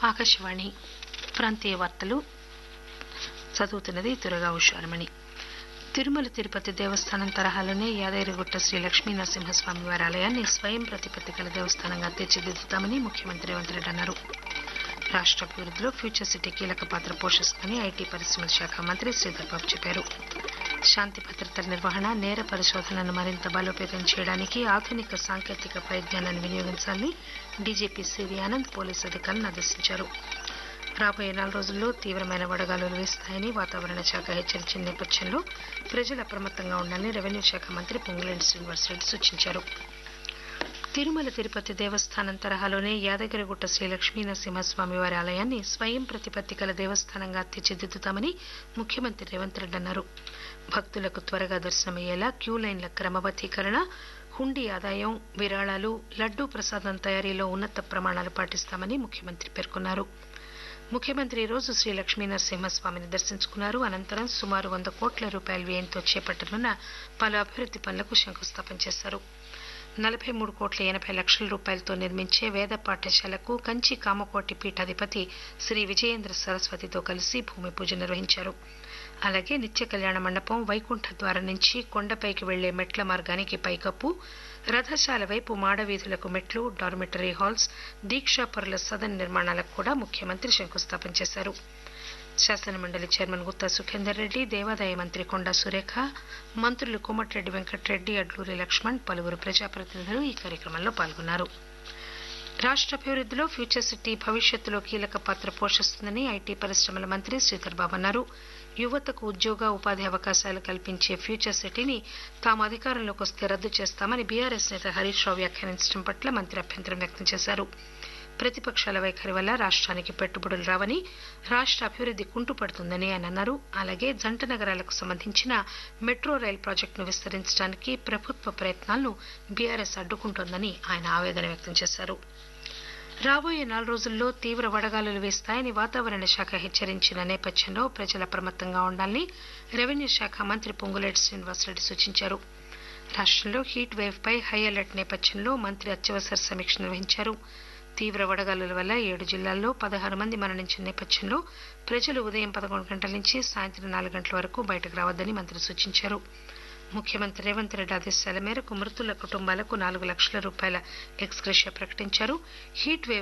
ఆకాశవాణి ప్రాంతీయ వార్తలు చదువుతున్నది దుర్గా ఉషారమణి తిరుమల తిరుపతి దేవస్థానం తరహాలోనే యాదగిరిగుట్ట శ్రీ లక్ష్మీ నరసింహస్వామి వారి ఆలయాన్ని స్వయం ప్రతిపత్తి గల దేవస్థానంగా తీర్చిదిద్దుతామని ముఖ్యమంత్రి రేవంత్ రెడ్డి అన్నారు రాష్ట అభివృద్దిలో ఫ్యూచర్ సిటీ కీలక పాత్ర పోషిస్తుందని ఐటీ పరిశ్రమల శాఖ మంత్రి శ్రీధర్ బాబు చెప్పారు శాంతి భద్రతల నిర్వహణ నేర పరిశోధనను మరింత బలోపేతం చేయడానికి ఆధునిక సాంకేతిక పరిజ్ఞానాన్ని వినియోగించాలని డీజీపీ సివి ఆనంద్ పోలీసు అధికారులను ఆదేశించారు రాబోయే నాలుగు రోజుల్లో తీవ్రమైన వడగాలులు వీస్తాయని వాతావరణ శాఖ హెచ్చరించిన నేపథ్యంలో ప్రజలు అప్రమత్తంగా ఉండాలని రెవెన్యూ శాఖ మంత్రి పొంగులేటి శ్రీనివాసరెడ్డి సూచించారు తిరుమల తిరుపతి దేవస్థానం తరహాలోనే యాదగిరిగుట్ట శ్రీ లక్ష్మీ నరసింహస్వామి వారి ఆలయాన్ని స్వయం ప్రతిపత్తి గల దేవస్థానంగా తీర్చిదిద్దుతామని ముఖ్యమంత్రి రేవంత్ రెడ్డి అన్నారు భక్తులకు త్వరగా దర్శనమయ్యేలా క్యూ లైన్ల క్రమబద్దీకరణ హుండీ ఆదాయం విరాళాలు లడ్డూ ప్రసాదం తయారీలో ఉన్నత ప్రమాణాలు పాటిస్తామని ముఖ్యమంత్రి పేర్కొన్నారు ముఖ్యమంత్రి ఈ రోజు శ్రీ లక్ష్మీ నరసింహస్వామిని దర్శించుకున్నారు అనంతరం సుమారు వంద కోట్ల రూపాయల వ్యయంతో చేపట్టనున్న పలు అభివృద్ది పనులకు శంకుస్థాపన చేశారు నలభై మూడు కోట్ల ఎనభై లక్షల రూపాయలతో నిర్మించే వేద పాఠశాలకు కంచి కామకోటి పీఠాధిపతి శ్రీ విజయేంద్ర సరస్వతితో కలిసి భూమి పూజ నిర్వహించారు అలాగే నిత్య కళ్యాణ మండపం వైకుంఠ ద్వారం నుంచి కొండపైకి వెళ్లే మెట్ల మార్గానికి పైకప్పు రథశాల వైపు మాడవీధులకు మెట్లు డార్మిటరీ హాల్స్ దీక్షాపరుల సదన్ నిర్మాణాలకు కూడా ముఖ్యమంత్రి శంకుస్థాపన చేశారు శాసనమండలి చైర్మన్ గుత్తా సుఖేందర్ రెడ్డి దేవాదాయ మంత్రి కొండా సురేఖ మంత్రులు కోమటిరెడ్డి వెంకటరెడ్డి అడ్లూరి లక్ష్మణ్ పలువురు ప్రజాప్రతినిధులు ఈ కార్యక్రమంలో పాల్గొన్నారు రాష్ట అభివృద్దిలో ఫ్యూచర్ సిటీ భవిష్యత్తులో కీలక పాత్ర పోషిస్తుందని ఐటీ పరిశ్రమల మంత్రి శ్రీధర్ బాబు అన్నారు యువతకు ఉద్యోగ ఉపాధి అవకాశాలు కల్పించే ఫ్యూచర్ సిటీని తాము అధికారంలోకి వస్తే రద్దు చేస్తామని బీఆర్ఎస్ నేత హరీష్ రావు వ్యాఖ్యానించడం పట్ల మంత్రి అభ్యంతరం వ్యక్తం చేశారు ప్రతిపక్షాల వైఖరి వల్ల రాష్ట్రానికి పెట్టుబడులు రావని రాష్ట్ర అభివృద్ది కుంటుపడుతుందని ఆయన అన్నారు అలాగే జంట నగరాలకు సంబంధించిన మెట్రో రైల్ ప్రాజెక్టును విస్తరించడానికి ప్రభుత్వ ప్రయత్నాలను బీఆర్ఎస్ అడ్డుకుంటోందని ఆయన ఆవేదన వ్యక్తం చేశారు రాబోయే నాలుగు రోజుల్లో తీవ్ర వడగాలులు వీస్తాయని వాతావరణ శాఖ హెచ్చరించిన నేపథ్యంలో ప్రజలు అప్రమత్తంగా ఉండాలని రెవెన్యూ శాఖ మంత్రి పొంగులేటి శ్రీనివాసరెడ్డి సూచించారు రాష్టంలో హీట్ వేవ్ పై హై అలర్ట్ నేపథ్యంలో మంత్రి అత్యవసర సమీక్ష నిర్వహించారు తీవ్ర వడగాలుల వల్ల ఏడు జిల్లాల్లో పదహారు మంది మరణించిన నేపథ్యంలో ప్రజలు ఉదయం పదకొండు గంటల నుంచి సాయంత్రం నాలుగు గంటల వరకు బయటకు రావద్దని మంత్రి సూచించారు ముఖ్యమంత్రి రేవంత్ రెడ్డి ఆదేశాల మేరకు మృతుల కుటుంబాలకు నాలుగు లక్షల రూపాయల ఎక్స్గ్రేషియా ప్రకటించారు హీట్ వేవ్